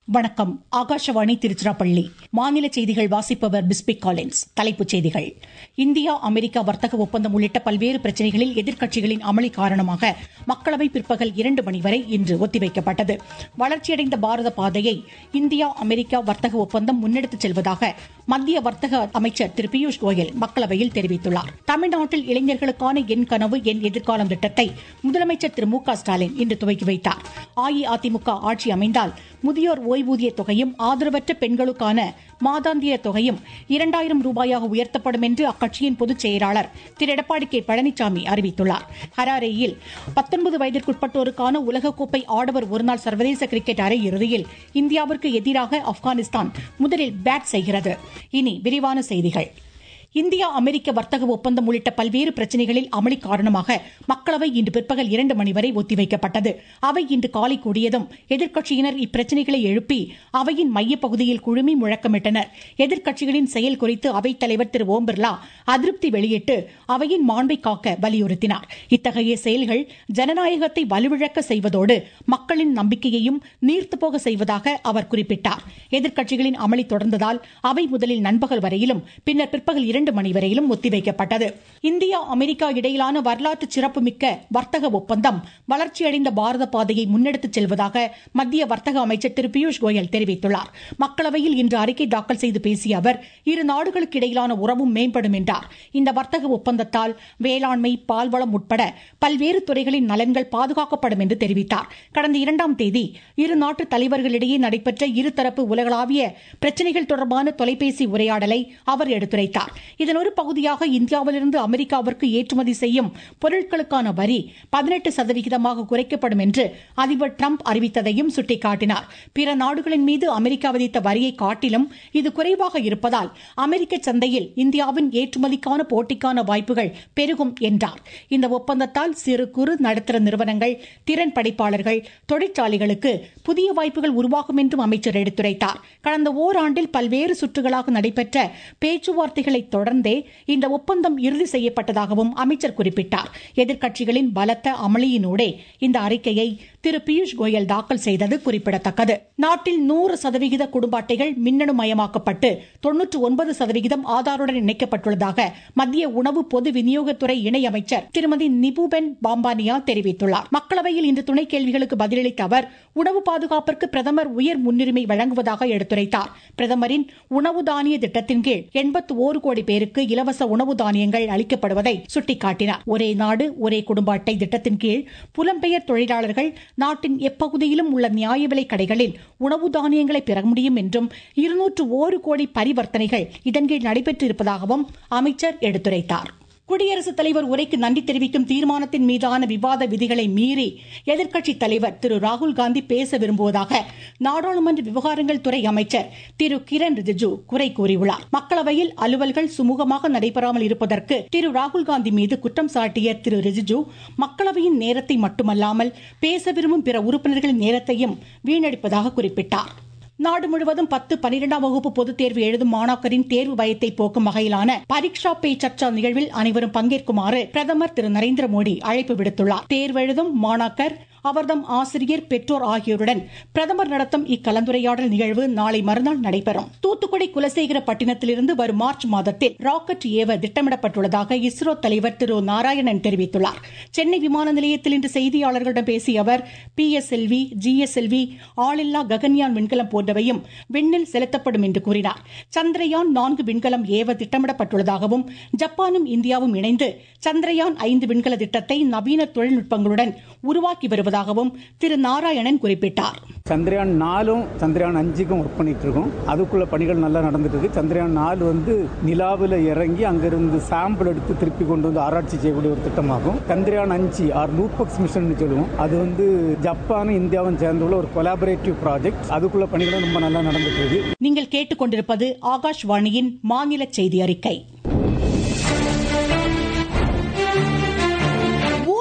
வணக்கம் ஆகாஷவாணி திருச்சிராப்பள்ளி மாநில செய்திகள் வாசிப்பவர் பிஸ்பிக் காலின்ஸ் தலைப்புச் செய்திகள் இந்தியா அமெரிக்கா வர்த்தக ஒப்பந்தம் உள்ளிட்ட பல்வேறு பிரச்சினைகளில் எதிர்க்கட்சிகளின் அமளி காரணமாக மக்களவை பிற்பகல் இரண்டு மணி வரை இன்று ஒத்திவைக்கப்பட்டது வளர்ச்சியடைந்த பாரத பாதையை இந்தியா அமெரிக்கா வர்த்தக ஒப்பந்தம் முன்னெடுத்துச் செல்வதாக மத்திய வர்த்தக அமைச்சர் திரு பியூஷ் கோயல் மக்களவையில் தெரிவித்துள்ளார் தமிழ்நாட்டில் இளைஞர்களுக்கான என் கனவு என் எதிர்காலம் திட்டத்தை முதலமைச்சர் திரு மு க ஸ்டாலின் இன்று துவக்கி வைத்தார் அஇஅதிமுக ஆட்சி அமைந்தால் முதியோர் ஓய்வூதிய தொகையும் ஆதரவற்ற பெண்களுக்கான மாதாந்திர தொகையும் இரண்டாயிரம் ரூபாயாக உயர்த்தப்படும் என்று அக்கட்சியின் பொதுச் செயலாளர் திரு எடப்பாடி கே பழனிசாமி அறிவித்துள்ளார் ஹராரேயில் பத்தொன்பது வயதிற்குட்பட்டோருக்கான உலகக்கோப்பை ஆடவர் ஒருநாள் சர்வதேச கிரிக்கெட் அரையிறுதியில் இந்தியாவிற்கு எதிராக ஆப்கானிஸ்தான் முதலில் பேட் செய்கிறது இனி விரிவான செய்திகள் இந்தியா அமெரிக்க வர்த்தக ஒப்பந்தம் உள்ளிட்ட பல்வேறு பிரச்சினைகளில் அமளி காரணமாக மக்களவை இன்று பிற்பகல் இரண்டு மணி வரை ஒத்திவைக்கப்பட்டது அவை இன்று காலை கூடியதும் எதிர்க்கட்சியினர் இப்பிரச்சினைகளை எழுப்பி அவையின் மையப்பகுதியில் குழுமி முழக்கமிட்டனர் எதிர்க்கட்சிகளின் செயல் குறித்து அவைத் தலைவர் திரு ஓம் பிர்லா அதிருப்தி வெளியிட்டு அவையின் மாண்பை காக்க வலியுறுத்தினார் இத்தகைய செயல்கள் ஜனநாயகத்தை வலுவிழக்க செய்வதோடு மக்களின் நம்பிக்கையையும் நீர்த்துப்போக செய்வதாக அவர் குறிப்பிட்டார் எதிர்க்கட்சிகளின் அமளி தொடர்ந்ததால் அவை முதலில் நண்பகல் வரையிலும் பின்னர் பிற்பகல் இரண்டு மணி வரையிலும் ஒத்திவைக்கப்பட்டது இந்தியா அமெரிக்கா இடையிலான வரலாற்று சிறப்புமிக்க வர்த்தக ஒப்பந்தம் வளர்ச்சியடைந்த பாரத பாதையை முன்னெடுத்துச் செல்வதாக மத்திய வர்த்தக அமைச்சர் திரு பியூஷ் கோயல் தெரிவித்துள்ளார் மக்களவையில் இன்று அறிக்கை தாக்கல் செய்து பேசிய அவர் இரு நாடுகளுக்கு இடையிலான உறவும் மேம்படும் என்றார் இந்த வர்த்தக ஒப்பந்தத்தால் வேளாண்மை பால்வளம் உட்பட பல்வேறு துறைகளின் நலன்கள் பாதுகாக்கப்படும் என்று தெரிவித்தார் கடந்த இரண்டாம் தேதி இரு நாட்டு தலைவர்களிடையே நடைபெற்ற இருதரப்பு உலகளாவிய பிரச்சினைகள் தொடர்பான தொலைபேசி உரையாடலை அவர் எடுத்துரைத்தார் இதன் ஒரு பகுதியாக இந்தியாவிலிருந்து அமெரிக்காவிற்கு ஏற்றுமதி செய்யும் பொருட்களுக்கான வரி பதினெட்டு சதவிகிதமாக குறைக்கப்படும் என்று அதிபர் டிரம்ப் அறிவித்ததையும் சுட்டிக்காட்டினார் பிற நாடுகளின் மீது அமெரிக்கா விதித்த வரியை காட்டிலும் இது குறைவாக இருப்பதால் அமெரிக்க சந்தையில் இந்தியாவின் ஏற்றுமதிக்கான போட்டிக்கான வாய்ப்புகள் பெருகும் என்றார் இந்த ஒப்பந்தத்தால் சிறு குறு நடுத்தர நிறுவனங்கள் திறன் படைப்பாளர்கள் தொழிற்சாலைகளுக்கு புதிய வாய்ப்புகள் உருவாகும் என்றும் அமைச்சர் எடுத்துரைத்தார் கடந்த ஓராண்டில் பல்வேறு சுற்றுகளாக நடைபெற்ற பேச்சுவார்த்தைகளை தொடர்ந்தே இந்த ஒப்பந்தம் இறுதி செய்யப்பட்டதாகவும் அமைச்சர் குறிப்பிட்டார் எதிர்க்கட்சிகளின் பலத்த அமளியினூடே இந்த அறிக்கையை திரு பியூஷ் கோயல் தாக்கல் செய்தது குறிப்பிடத்தக்கது நாட்டில் நூறு சதவிகித குடும்ப அட்டைகள் மின்னணு மயமாக்கப்பட்டு தொன்னூற்று ஒன்பது சதவிகிதம் ஆதாருடன் இணைக்கப்பட்டுள்ளதாக மத்திய உணவு பொது விநியோகத்துறை இணையமைச்சர் திருமதி நிபுபென் பாம்பானியா தெரிவித்துள்ளார் மக்களவையில் இன்று துணை கேள்விகளுக்கு பதிலளித்த அவர் உணவு பாதுகாப்பிற்கு பிரதமர் உயர் முன்னுரிமை வழங்குவதாக எடுத்துரைத்தார் பிரதமரின் உணவு தானிய திட்டத்தின் கீழ் எண்பத்து ஓரு கோடி பேருக்கு இலவச உணவு தானியங்கள் அளிக்கப்படுவதை சுட்டிக்காட்டினார் ஒரே நாடு ஒரே குடும்ப அட்டை திட்டத்தின் கீழ் புலம்பெயர் தொழிலாளர்கள் நாட்டின் எப்பகுதியிலும் உள்ள நியாய விலை கடைகளில் உணவு தானியங்களை பெற முடியும் என்றும் இருநூற்று ஓரு கோடி பரிவர்த்தனைகள் இதன் கீழ் நடைபெற்று இருப்பதாகவும் அமைச்சர் எடுத்துரைத்தார் குடியரசுத் தலைவர் உரைக்கு நன்றி தெரிவிக்கும் தீர்மானத்தின் மீதான விவாத விதிகளை மீறி எதிர்க்கட்சித் தலைவர் திரு ராகுல் காந்தி பேச விரும்புவதாக நாடாளுமன்ற விவகாரங்கள் துறை அமைச்சர் திரு கிரண் ரிஜிஜு குறை கூறியுள்ளார் மக்களவையில் அலுவல்கள் சுமூகமாக நடைபெறாமல் இருப்பதற்கு திரு ராகுல் காந்தி மீது குற்றம் சாட்டிய திரு ரிஜிஜு மக்களவையின் நேரத்தை மட்டுமல்லாமல் பேச விரும்பும் பிற உறுப்பினர்களின் நேரத்தையும் வீணடிப்பதாக குறிப்பிட்டார் நாடு முழுவதும் பத்து பனிரெண்டாம் வகுப்பு பொதுத் தேர்வு எழுதும் மாணாக்கரின் தேர்வு பயத்தை போக்கும் வகையிலான பரீட்சா பே சர்ச்சா நிகழ்வில் அனைவரும் பங்கேற்குமாறு பிரதமர் திரு நரேந்திர மோடி அழைப்பு விடுத்துள்ளார் தேர்வெழுதும் மாணாக்கர் அவர்தம் ஆசிரியர் பெற்றோர் ஆகியோருடன் பிரதமர் நடத்தும் இக்கலந்துரையாடல் நிகழ்வு நாளை மறுநாள் நடைபெறும் தூத்துக்குடி குலசேகரப்பட்டினத்திலிருந்து வரும் மார்ச் மாதத்தில் ராக்கெட் ஏவ திட்டமிடப்பட்டுள்ளதாக இஸ்ரோ தலைவர் திரு நாராயணன் தெரிவித்துள்ளார் சென்னை விமான நிலையத்தில் இன்று செய்தியாளர்களிடம் பேசிய அவர் P S L V G S L V ஆளில்லா ககன்யான் விண்கலம் போன்றவையும் விண்ணில் செலுத்தப்படும் என்று கூறினார் சந்திரயான் நான்கு விண்கலம் ஏவ திட்டமிடப்பட்டுள்ளதாகவும் ஜப்பானும் இந்தியாவும் இணைந்து சந்திரயான் ஐந்து விண்கல திட்டத்தை நவீன தொழில்நுட்பங்களுடன் உருவாக்கி வருவதாகவும் திரு நாராயணன் குறிப்பிட்டார் சந்திரயான் நாலும் சந்திரயான் அஞ்சுக்கும் ஒர்க் பண்ணிட்டு இருக்கோம் அதுக்குள்ள பணிகள் நல்லா நடந்துட்டு இருக்கு சந்திரயான் நாலு வந்து நிலாவில் இறங்கி அங்கிருந்து சாம்பிள் எடுத்து திருப்பி கொண்டு வந்து ஆராய்ச்சி செய்யக்கூடிய ஒரு திட்டமாகும் சந்திரயான் அஞ்சு ஆர் லூபக்ஸ் மிஷன் சொல்லுவோம் அது வந்து ஜப்பானும் இந்தியாவும் சேர்ந்துள்ள ஒரு கொலாபரேட்டிவ் ப்ராஜெக்ட் அதுக்குள்ள பணிகளும் ரொம்ப நல்லா நடந்துட்டு இருக்கு நீங்கள் கேட்டுக்கொண்டிருப்பது ஆகாஷ்வாணியின் மாநில செய்தி அறிக்கை ஊரக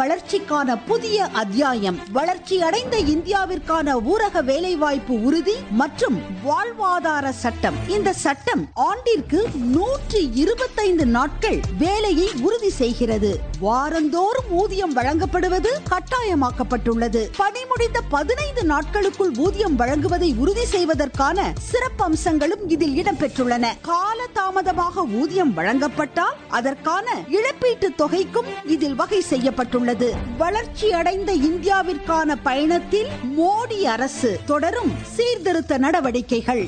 வளர்ச்சிக்கான புதிய அத்தியாயம் வளர்ச்சி அடைந்த இந்தியாவிற்கான ஊரக வேலைவாய்ப்பு உறுதி மற்றும் வாழ்வாதார சட்டம் இந்த சட்டம் ஆண்டிற்கு நூற்றி இருபத்தைந்து நாட்கள் வேலையை உறுதி செய்கிறது வாரந்தோறும் ஊதியம் வழங்கப்படுவது கட்டாயமாக்கப்பட்டுள்ளது பணி முடிந்த பதினைந்து நாட்களுக்குள் ஊதியம் வழங்குவதை உறுதி செய்வதற்கான சிறப்பம்சங்களும் இதில் இடம்பெற்றுள்ளன கால தாமதமாக ஊதியம் வழங்கப்பட்டால் அதற்கான இழப்பீட்டு தொகைக்கும் இதில் வகை செய்யப்பட்டுள்ளது வளர்ச்சி அடைந்த இந்தியாவிற்கான பயணத்தில் மோடி அரசு தொடரும் சீர்திருத்த நடவடிக்கைகள்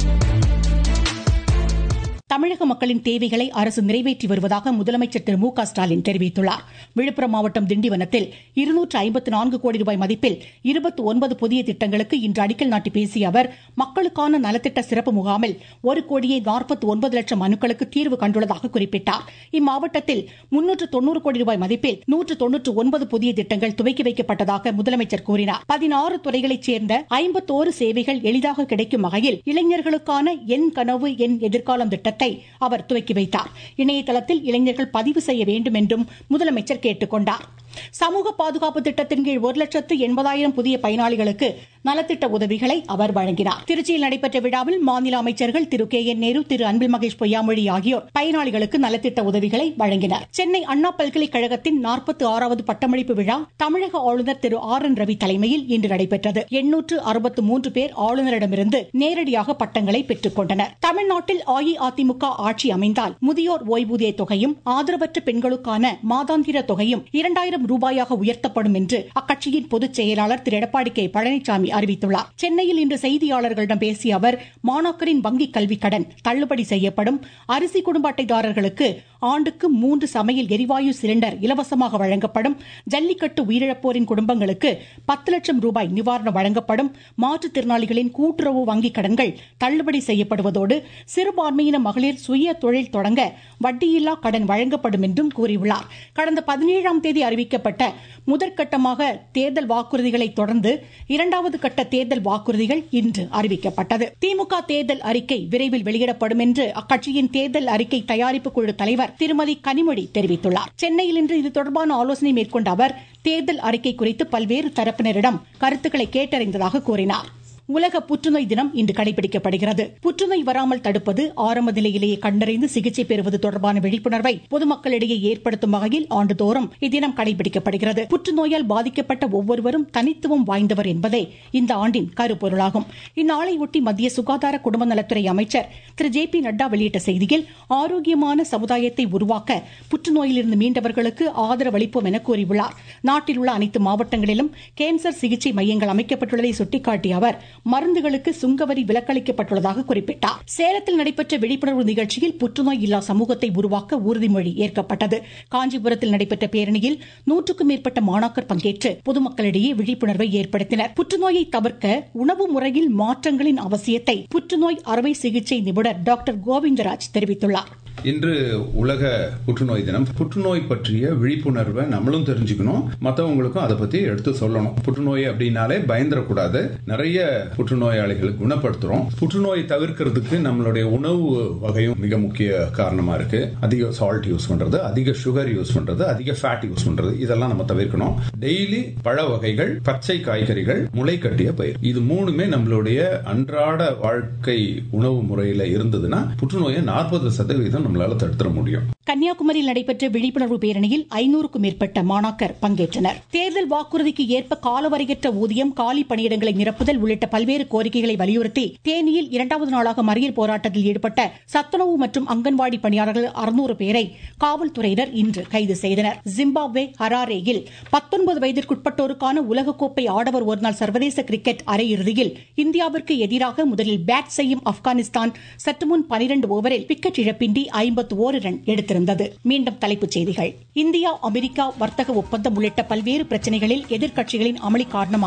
தமிழக மக்களின் தேவைகளை அரசு நிறைவேற்றி வருவதாக முதலமைச்சர் திரு மு க ஸ்டாலின் தெரிவித்துள்ளார் விழுப்புரம் மாவட்டம் திண்டிவனத்தில் இருநூற்று ஐம்பத்து நான்கு கோடி ரூபாய் மதிப்பில் இருபத்தி ஒன்பது புதிய திட்டங்களுக்கு இன்று அடிக்கல் நாட்டி பேசிய அவர் மக்களுக்கான நலத்திட்ட சிறப்பு முகாமில் ஒரு கோடியே நாற்பத்தி ஒன்பது லட்சம் மனுக்களுக்கு தீர்வு கண்டுள்ளதாக குறிப்பிட்டார் இம்மாவட்டத்தில் முன்னூற்று தொன்னூறு கோடி ரூபாய் மதிப்பில் நூற்று தொன்னூற்று ஒன்பது புதிய திட்டங்கள் துவக்கி வைக்கப்பட்டதாக முதலமைச்சர் கூறினார் பதினாறு துறைகளைச் சேர்ந்த ஐம்பத்தோரு சேவைகள் எளிதாக கிடைக்கும் வகையில் இளைஞர்களுக்கான என் கனவு என் எதிர்காலம் திட்டத்தை திட்டத்தை அவர் துவக்கி வைத்தார் இணையதளத்தில் இளைஞர்கள் பதிவு செய்ய வேண்டும் என்றும் முதலமைச்சர் கேட்டுக் கொண்டார் சமூக பாதுகாப்பு திட்டத்தின் கீழ் ஒரு லட்சத்து எண்பதாயிரம் புதிய பயனாளிகளுக்கு நலத்திட்ட உதவிகளை அவர் வழங்கினார் திருச்சியில் நடைபெற்ற விழாவில் மாநில அமைச்சர்கள் திரு கே என் நேரு திரு அன்பில் மகேஷ் பொய்யாமொழி ஆகியோர் பயனாளிகளுக்கு நலத்திட்ட உதவிகளை வழங்கினர் சென்னை அண்ணா பல்கலைக்கழகத்தின் நாற்பத்தி ஆறாவது பட்டமளிப்பு விழா தமிழக ஆளுநர் திரு ஆர் என் ரவி தலைமையில் இன்று நடைபெற்றது எண்ணூற்று அறுபத்து மூன்று பேர் ஆளுநரிடமிருந்து நேரடியாக பட்டங்களை பெற்றுக் கொண்டனர் தமிழ்நாட்டில் அஇஅதிமுக ஆட்சி அமைந்தால் முதியோர் ஓய்வூதிய தொகையும் ஆதரவற்ற பெண்களுக்கான மாதாந்திர தொகையும் இரண்டாயிரம் ரூபாயாக உயர்த்தப்படும் என்று அக்கட்சியின் பொதுச் செயலாளர் திரு எடப்பாடி கே பழனிசாமி அறிவித்துள்ளார் சென்னையில் இன்று செய்தியாளர்களிடம் பேசிய அவர் மாணாக்கரின் வங்கிக் கல்விக் கடன் தள்ளுபடி செய்யப்படும் அரிசி குடும்ப அட்டைதாரர்களுக்கு ஆண்டுக்கு மூன்று சமையல் எரிவாயு சிலிண்டர் இலவசமாக வழங்கப்படும் ஜல்லிக்கட்டு உயிரிழப்போரின் குடும்பங்களுக்கு பத்து லட்சம் ரூபாய் நிவாரணம் வழங்கப்படும் மாற்றுத்திறனாளிகளின் கூட்டுறவு வங்கிக் கடன்கள் தள்ளுபடி செய்யப்படுவதோடு சிறுபான்மையின மகளிர் சுய தொழில் தொடங்க வட்டியில்லா கடன் வழங்கப்படும் என்றும் கூறியுள்ளார் கடந்த பதினேழாம் தேதி அறிவிக்கப்பட்ட முதற்கட்டமாக தேர்தல் வாக்குறுதிகளை தொடர்ந்து இரண்டாவது கட்ட தேர்தல் வாக்குறுதிகள் இன்று அறிவிக்கப்பட்டது திமுக தேர்தல் அறிக்கை விரைவில் வெளியிடப்படும் என்று அக்கட்சியின் தேர்தல் அறிக்கை தயாரிப்பு குழு தலைவர் திருமதி கனிமொழி தெரிவித்துள்ளார் சென்னையில் இன்று இது தொடர்பான ஆலோசனை மேற்கொண்ட அவர் தேர்தல் அறிக்கை குறித்து பல்வேறு தரப்பினரிடம் கருத்துக்களை கேட்டறிந்ததாக கூறினார் உலக புற்றுநோய் தினம் இன்று கடைபிடிக்கப்படுகிறது புற்றுநோய் வராமல் தடுப்பது ஆரம்ப நிலையிலேயே கண்டறிந்து சிகிச்சை பெறுவது தொடர்பான விழிப்புணர்வை பொதுமக்களிடையே ஏற்படுத்தும் வகையில் ஆண்டுதோறும் இத்தினம் கடைபிடிக்கப்படுகிறது புற்றுநோயால் பாதிக்கப்பட்ட ஒவ்வொருவரும் தனித்துவம் வாய்ந்தவர் என்பதே இந்த ஆண்டின் கருப்பொருளாகும் இந்நாளையொட்டி மத்திய சுகாதார குடும்ப நலத்துறை அமைச்சர் திரு ஜே பி நட்டா வெளியிட்ட செய்தியில் ஆரோக்கியமான சமுதாயத்தை உருவாக்க புற்றுநோயிலிருந்து மீண்டவர்களுக்கு ஆதரவு அளிப்போம் என கூறியுள்ளார் நாட்டில் உள்ள அனைத்து மாவட்டங்களிலும் கேன்சர் சிகிச்சை மையங்கள் அமைக்கப்பட்டுள்ளதை சுட்டிக்காட்டிய அவர் மருந்துகளுக்கு சுங்கவரி விலக்களிக்கப்பட்டுள்ளதாக குறிப்பிட்டார் சேலத்தில் நடைபெற்ற விழிப்புணர்வு நிகழ்ச்சியில் புற்றுநோய் இல்லா சமூகத்தை உருவாக்க உறுதிமொழி ஏற்கப்பட்டது காஞ்சிபுரத்தில் நடைபெற்ற பேரணியில் நூற்றுக்கும் மேற்பட்ட மாணாக்கர் பங்கேற்று பொதுமக்களிடையே விழிப்புணர்வை ஏற்படுத்தினர் புற்றுநோயை தவிர்க்க உணவு முறையில் மாற்றங்களின் அவசியத்தை புற்றுநோய் அறுவை சிகிச்சை நிபுணர் டாக்டர் கோவிந்தராஜ் தெரிவித்துள்ளார் இன்று உலக புற்றுநோய் தினம் புற்றுநோய் பற்றிய விழிப்புணர்வை நம்மளும் தெரிஞ்சுக்கணும் மற்றவங்களுக்கும் அதை பத்தி எடுத்து சொல்லணும் புற்றுநோய் அப்படின்னாலே பயந்துடக்கூடாது நிறைய புற்றுநோயாளிகளை குணப்படுத்துறோம் புற்றுநோய் தவிர்க்கிறதுக்கு நம்மளுடைய உணவு வகையும் மிக முக்கிய காரணமா இருக்கு அதிக சால்ட் யூஸ் பண்றது அதிக சுகர் யூஸ் பண்றது அதிக ஃபேட் யூஸ் பண்றது இதெல்லாம் நம்ம தவிர்க்கணும் டெய்லி பழ வகைகள் பச்சை காய்கறிகள் முளை கட்டிய பயிர் இது மூணுமே நம்மளுடைய அன்றாட வாழ்க்கை உணவு முறையில இருந்ததுன்னா புற்றுநோயை நாற்பது சதவீதம் நம்மளால தடுத்துட முடியும் கன்னியாகுமரியில் நடைபெற்ற விழிப்புணர்வு பேரணியில் ஐநூறுக்கும் மேற்பட்ட மாணாக்கர் பங்கேற்றனர் தேர்தல் வாக்குறுதிக்கு ஏற்ப காலவரையற்ற ஊதியம் காலி பணியிடங்களை நிரப்புதல் உள்ளிட்ட பல்வேறு கோரிக்கைகளை வலியுறுத்தி தேனியில் இரண்டாவது நாளாக மறியல் போராட்டத்தில் ஈடுபட்ட சத்துணவு மற்றும் அங்கன்வாடி பணியாளர்கள் அறுநூறு பேரை காவல்துறையினர் இன்று கைது செய்தனர் ஜிம்பாப்வே ஹராரேயில் பத்தொன்பது வயதிற்குட்பட்டோருக்கான உலகக்கோப்பை ஆடவர் ஒருநாள் சர்வதேச கிரிக்கெட் அரையிறுதியில் இந்தியாவிற்கு எதிராக முதலில் பேட் செய்யும் ஆப்கானிஸ்தான் சற்றுமுன் பனிரண்டு ஓவரில் விக்கெட் இழப்பின்றி ஐம்பத்து ஓரு ரன் எடுத்திருந்தது மீண்டும் தலைப்புச் செய்திகள் இந்தியா அமெரிக்கா வர்த்தக ஒப்பந்தம் உள்ளிட்ட பல்வேறு பிரச்சனைகளில் எதிர்க்கட்சிகளின் அமளி காரணமாக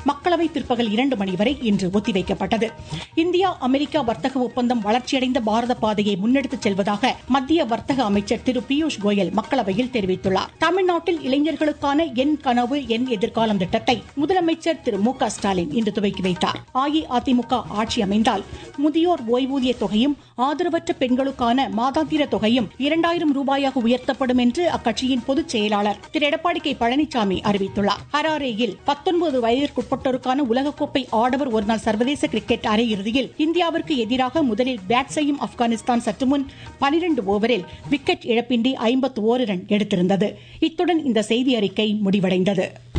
மக்களவை பிற்பகல் இரண்டு மணி வரை இன்று ஒத்திவைக்கப்பட்டது இந்தியா அமெரிக்கா வர்த்தக ஒப்பந்தம் வளர்ச்சியடைந்த பாரத பாதையை முன்னெடுத்துச் செல்வதாக மத்திய வர்த்தக அமைச்சர் திரு பியூஷ் கோயல் மக்களவையில் தெரிவித்துள்ளார் தமிழ்நாட்டில் இளைஞர்களுக்கான என் கனவு என் எதிர்காலம் திட்டத்தை முதலமைச்சர் திரு மு க ஸ்டாலின் இன்று துவக்கி வைத்தார் அஇஅதிமுக ஆட்சி அமைந்தால் முதியோர் ஓய்வூதிய தொகையும் ஆதரவற்ற பெண்களுக்கான மாதாந்திர தொகையும் இரண்டாயிரம் ரூபாயாக உயர்த்தப்படும் என்று அக்கட்சியின் பொதுச் செயலாளர் திரு எடப்பாடி கே பழனிசாமி அறிவித்துள்ளார் ஹராரேயில் பத்தொன்பது வயதிற்குட்பட்டோருக்கான உலகக்கோப்பை ஆடவர் ஒருநாள் சர்வதேச கிரிக்கெட் அரையிறுதியில் இந்தியாவிற்கு எதிராக முதலில் பேட் செய்யும் ஆப்கானிஸ்தான் சற்றுமுன் பனிரண்டு ஓவரில் விக்கெட் இழப்பின்றி ஐம்பத்து ஓரு ரன் எடுத்திருந்தது இத்துடன் இந்த செய்தி அறிக்கை முடிவடைந்தது